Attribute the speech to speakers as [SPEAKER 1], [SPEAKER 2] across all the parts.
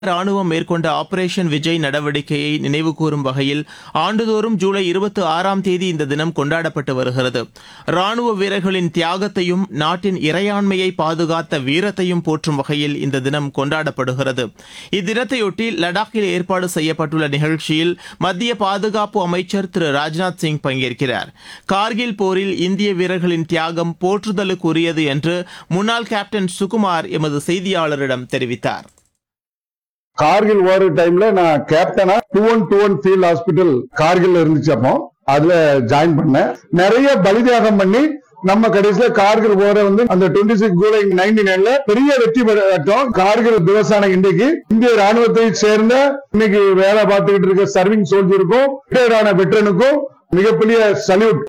[SPEAKER 1] ராணுவம் மேற்கொண்ட ஆபரேஷன் விஜய் நடவடிக்கையை நினைவுகூரும் வகையில் ஆண்டுதோறும் ஜூலை இருபத்தி ஆறாம் தேதி இந்த தினம் கொண்டாடப்பட்டு வருகிறது ராணுவ வீரர்களின் தியாகத்தையும் நாட்டின் இறையாண்மையை பாதுகாத்த வீரத்தையும் போற்றும் வகையில் இந்த தினம் கொண்டாடப்படுகிறது இத்தினத்தையொட்டி லடாக்கில் ஏற்பாடு செய்யப்பட்டுள்ள நிகழ்ச்சியில் மத்திய பாதுகாப்பு அமைச்சர் திரு ராஜ்நாத் சிங் பங்கேற்கிறார் கார்கில் போரில் இந்திய வீரர்களின் தியாகம் போற்றுதலுக்குரியது என்று முன்னாள் கேப்டன் சுகுமார் எமது செய்தியாளரிடம் தெரிவித்தார்
[SPEAKER 2] கார்கில் வார் டைம்ல நான் கேப்டனா two one two one field hospital Kargil இருந்துச்சு அப்போ அதுல ஜாயின் பண்ணேன் நிறைய பலிதியாகம் பண்ணி நம்ம கடைசியில கார்கில் போற வந்து அந்த டுவெண்ட்டி சிக்ஸ் ஜூலை நைன்டி நைன்ல பெரிய வெற்றி பெற்றோம் கார்கில் திவசான இன்றைக்கு இந்திய ராணுவத்தை சேர்ந்த இன்னைக்கு வேலை பார்த்துக்கிட்டு இருக்க சர்விங் சோல்ஜருக்கும் ரிட்டையர்ட் ஆன வெட்டரனுக்கும் மிகப்பெரிய சல்யூட்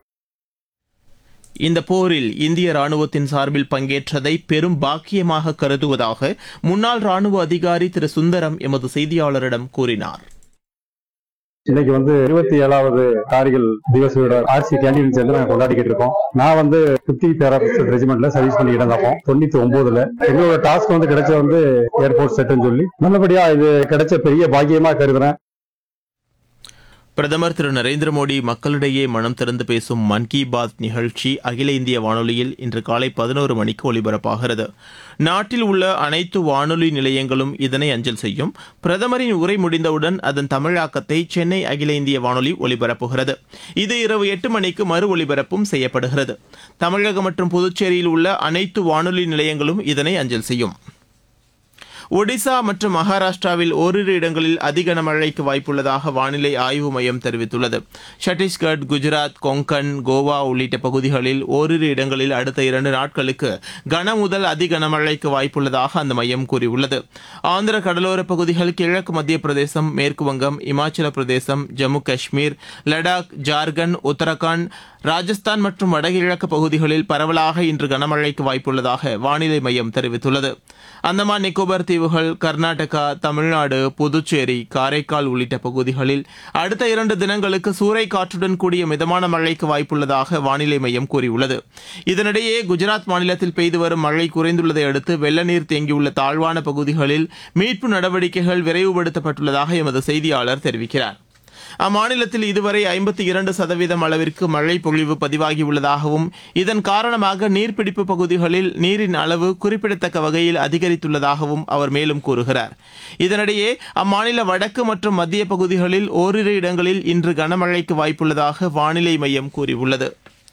[SPEAKER 1] இந்த போரில் இந்திய ராணுவத்தின் சார்பில் பங்கேற்றதை பெரும் பாக்கியமாக கருதுவதாக முன்னாள் ராணுவ அதிகாரி திரு சுந்தரம் எமது செய்தியாளரிடம் கூறினார்
[SPEAKER 3] இன்னைக்கு வந்து இருபத்தி ஏழாவது கார்கில் திவசோட ஆர்சி கேண்டீன் சேர்ந்து நாங்க கொண்டாடிக்கிட்டு இருக்கோம் நான் வந்து பிப்டி பேராபிஸ்ட் ரெஜிமெண்ட்ல சர்வீஸ் பண்ணிக்கிட்டு இருந்தப்போ தொண்ணூத்தி ஒன்பதுல எங்களோட டாஸ்க் வந்து கிடைச்ச வந்து ஏர்போர்ட் செட்னு சொல்லி நல்லபடியா இது கிடைச்ச பெரிய பாக்கியமா கருதுறேன்
[SPEAKER 1] பிரதமர் திரு நரேந்திர மோடி மக்களிடையே மனம் திறந்து பேசும் மன் கி பாத் நிகழ்ச்சி அகில இந்திய வானொலியில் இன்று காலை பதினோரு மணிக்கு ஒலிபரப்பாகிறது நாட்டில் உள்ள அனைத்து வானொலி நிலையங்களும் இதனை அஞ்சல் செய்யும் பிரதமரின் உரை முடிந்தவுடன் அதன் தமிழாக்கத்தை சென்னை அகில இந்திய வானொலி ஒலிபரப்புகிறது இது இரவு எட்டு மணிக்கு மறு ஒலிபரப்பும் செய்யப்படுகிறது தமிழகம் மற்றும் புதுச்சேரியில் உள்ள அனைத்து வானொலி நிலையங்களும் இதனை அஞ்சல் செய்யும் ஒடிசா மற்றும் மகாராஷ்டிராவில் ஓரிரு இடங்களில் அதிக கனமழைக்கு வாய்ப்புள்ளதாக வானிலை ஆய்வு மையம் தெரிவித்துள்ளது சத்தீஸ்கர் குஜராத் கொங்கன் கோவா உள்ளிட்ட பகுதிகளில் ஓரிரு இடங்களில் அடுத்த இரண்டு நாட்களுக்கு கன முதல் அதி கனமழைக்கு வாய்ப்புள்ளதாக அந்த மையம் கூறியுள்ளது ஆந்திர கடலோர பகுதிகள் கிழக்கு மத்திய பிரதேசம் மேற்கு வங்கம் இமாச்சல பிரதேசம் ஜம்மு காஷ்மீர் லடாக் ஜார்க்கண்ட் உத்தரகாண்ட் ராஜஸ்தான் மற்றும் வடகிழக்கு பகுதிகளில் பரவலாக இன்று கனமழைக்கு வாய்ப்புள்ளதாக வானிலை மையம் தெரிவித்துள்ளது அந்தமான் நிக்கோபார் தீவுகள் கர்நாடகா தமிழ்நாடு புதுச்சேரி காரைக்கால் உள்ளிட்ட பகுதிகளில் அடுத்த இரண்டு தினங்களுக்கு சூறை காற்றுடன் கூடிய மிதமான மழைக்கு வாய்ப்புள்ளதாக வானிலை மையம் கூறியுள்ளது இதனிடையே குஜராத் மாநிலத்தில் பெய்து வரும் மழை குறைந்துள்ளதை அடுத்து வெள்ள நீர் தேங்கியுள்ள தாழ்வான பகுதிகளில் மீட்பு நடவடிக்கைகள் விரைவுபடுத்தப்பட்டுள்ளதாக எமது செய்தியாளர் தெரிவிக்கிறார் அம்மாநிலத்தில் இதுவரை ஐம்பத்தி இரண்டு சதவீதம் அளவிற்கு மழை பொழிவு பதிவாகியுள்ளதாகவும் இதன் காரணமாக நீர்பிடிப்பு பகுதிகளில் நீரின் அளவு குறிப்பிடத்தக்க வகையில் அதிகரித்துள்ளதாகவும் அவர் மேலும் கூறுகிறார் இதனிடையே அம்மாநில வடக்கு மற்றும் மத்திய பகுதிகளில் ஓரிரு இடங்களில் இன்று கனமழைக்கு வாய்ப்புள்ளதாக வானிலை மையம் கூறியுள்ளது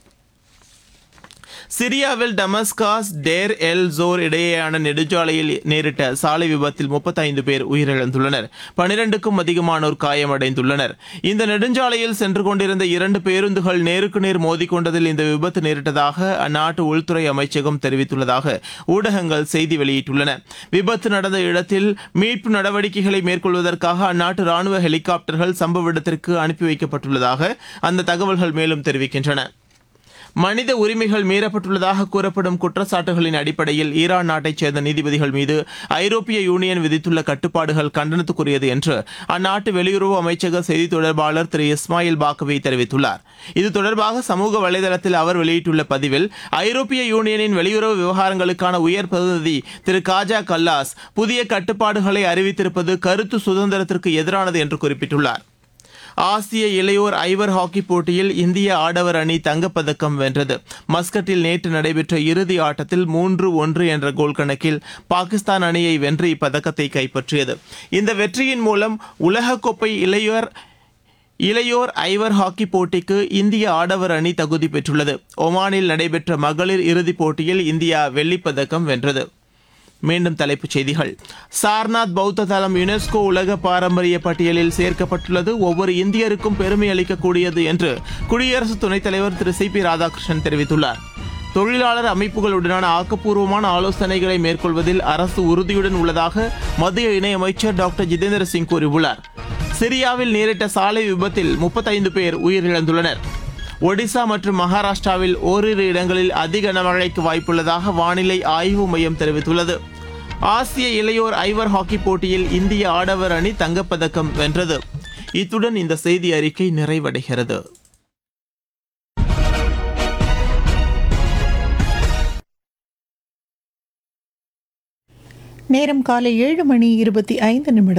[SPEAKER 1] சிரியாவில் டமஸ்காஸ் டேர் எல் ஜோர் இடையேயான நெடுஞ்சாலையில் நேரிட்ட சாலை விபத்தில் முப்பத்தைந்து பேர் உயிரிழந்துள்ளனர் பனிரெண்டுக்கும் அதிகமானோர் காயமடைந்துள்ளனர் இந்த நெடுஞ்சாலையில் சென்று கொண்டிருந்த இரண்டு பேருந்துகள் நேருக்கு நேர் மோதிக்கொண்டதில் இந்த விபத்து நேரிட்டதாக அந்நாட்டு உள்துறை அமைச்சகம் தெரிவித்துள்ளதாக ஊடகங்கள் செய்தி வெளியிட்டுள்ளன விபத்து நடந்த இடத்தில் மீட்பு நடவடிக்கைகளை மேற்கொள்வதற்காக அந்நாட்டு ராணுவ ஹெலிகாப்டர்கள் சம்பவ இடத்திற்கு அனுப்பி வைக்கப்பட்டுள்ளதாக அந்த தகவல்கள் மேலும் தெரிவிக்கின்றன மனித உரிமைகள் மீறப்பட்டுள்ளதாக கூறப்படும் குற்றச்சாட்டுகளின் அடிப்படையில் ஈரான் நாட்டைச் சேர்ந்த நீதிபதிகள் மீது ஐரோப்பிய யூனியன் விதித்துள்ள கட்டுப்பாடுகள் கண்டனத்துக்குரியது என்று அந்நாட்டு வெளியுறவு அமைச்சக செய்தி தொடர்பாளர் திரு இஸ்மாயில் பாக்கவி தெரிவித்துள்ளார் இது தொடர்பாக சமூக வலைதளத்தில் அவர் வெளியிட்டுள்ள பதிவில் ஐரோப்பிய யூனியனின் வெளியுறவு விவகாரங்களுக்கான உயர் பிரதிநிதி திரு காஜா கல்லாஸ் புதிய கட்டுப்பாடுகளை அறிவித்திருப்பது கருத்து சுதந்திரத்திற்கு எதிரானது என்று குறிப்பிட்டுள்ளார் ஆசிய இளையோர் ஐவர் ஹாக்கி போட்டியில் இந்திய ஆடவர் அணி தங்கப்பதக்கம் வென்றது மஸ்கட்டில் நேற்று நடைபெற்ற இறுதி ஆட்டத்தில் மூன்று ஒன்று என்ற கோல் கணக்கில் பாகிஸ்தான் அணியை வென்று இப்பதக்கத்தை கைப்பற்றியது இந்த வெற்றியின் மூலம் உலகக்கோப்பை இளையோர் இளையோர் ஐவர் ஹாக்கி போட்டிக்கு இந்திய ஆடவர் அணி தகுதி பெற்றுள்ளது ஒமானில் நடைபெற்ற மகளிர் இறுதிப் போட்டியில் இந்தியா வெள்ளிப்பதக்கம் வென்றது மீண்டும் தலைப்புச் செய்திகள் சார்நாத் பௌத்த தலம் யுனெஸ்கோ உலக பாரம்பரிய பட்டியலில் சேர்க்கப்பட்டுள்ளது ஒவ்வொரு இந்தியருக்கும் பெருமை அளிக்கக்கூடியது என்று குடியரசு துணைத் தலைவர் திரு சி பி ராதாகிருஷ்ணன் தெரிவித்துள்ளார் தொழிலாளர் அமைப்புகளுடனான ஆக்கப்பூர்வமான ஆலோசனைகளை மேற்கொள்வதில் அரசு உறுதியுடன் உள்ளதாக மத்திய இணையமைச்சர் டாக்டர் ஜிதேந்திர சிங் கூறியுள்ளார் சிரியாவில் நேரிட்ட சாலை விபத்தில் முப்பத்தைந்து பேர் உயிரிழந்துள்ளனர் ஒடிசா மற்றும் மகாராஷ்டிராவில் ஓரிரு இடங்களில் அதிக கனமழைக்கு வாய்ப்புள்ளதாக வானிலை ஆய்வு மையம் தெரிவித்துள்ளது ஆசிய இளையோர் ஐவர் ஹாக்கி போட்டியில் இந்திய ஆடவர் அணி தங்கப்பதக்கம் வென்றது இத்துடன் இந்த செய்தி அறிக்கை நிறைவடைகிறது
[SPEAKER 4] நேரம் காலை ஏழு மணி இருபத்தி ஐந்து நிமிடம்